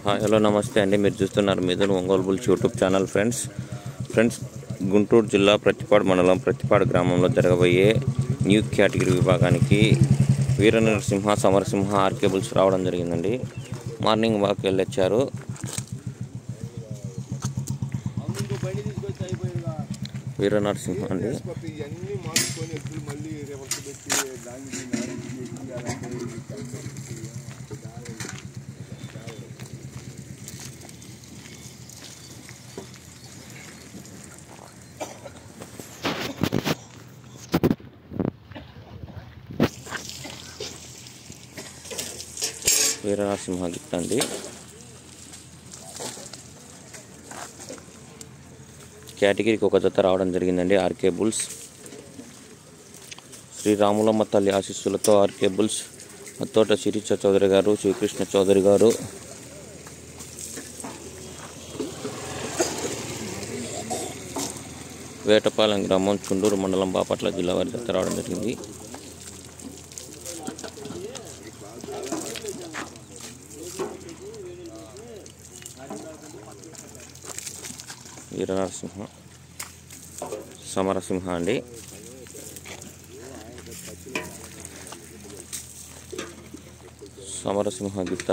hi hello నమస్తే అండి మీరు చూస్తున్నారు Mithun Ongole bulls YouTube channel friends friends Guntur జిల్లా ప్రతిపాడు మండలం ప్రతిపాడు గ్రామంలో జరగబోయే న్యూ కేటగిరీ విభాగానికి వీర నరసింహ సమరసింహ ఆర్కే బుల్స్ రావడం జరిగిందండి మార్నింగ్ వాక్ వెళ్ళొచ్చారు వీర నరసింహ అండి ఇవన్నీ మార్చుకొని ఎద్దులు మళ్ళీ రేపటి పెట్టి దాన్ని దీన్ని ఆడించి ఎక్కియాలంటే వీర నరసింహ గిఫ్ట్ అండి కేటగిరీకి ఒక జత రావడం జరిగిందండి ఆర్కే బుల్స్ శ్రీ రాములమ్మ తల్లి ఆశీస్సులతో ఆర్కే బుల్స్ అత్తోట శిరీష చౌదరి గారు శ్రీకృష్ణ చౌదరి గారు వేటపాలెం గ్రామం చుండూరు మండలం బాపట్ల జిల్లా వారి జత రావడం జరిగింది వీరనరసింహ సమరసింహ అండి సమరసింహ గీత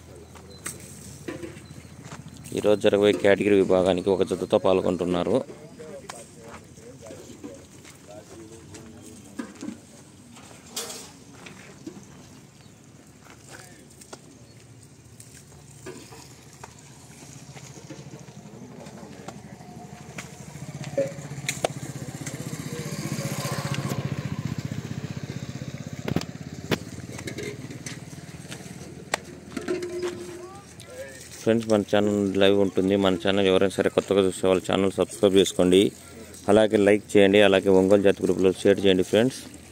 ఈరోజు జరగబోయే కేటగిరీ విభాగానికి ఒక జతతో పాల్గొంటున్నారు ఫ్రెండ్స్ మన ఛానల్ లైవ్ ఉంటుంది మన ఛానల్ ఎవరైనా సరే కొత్తగా చూసే వాళ్ళ ఛానల్ సబ్స్క్రైబ్ చేసుకోండి అలాగే లైక్ చేయండి అలాగే ఒంగోలు జాతి గ్రూప్లో షేర్ చేయండి ఫ్రెండ్స్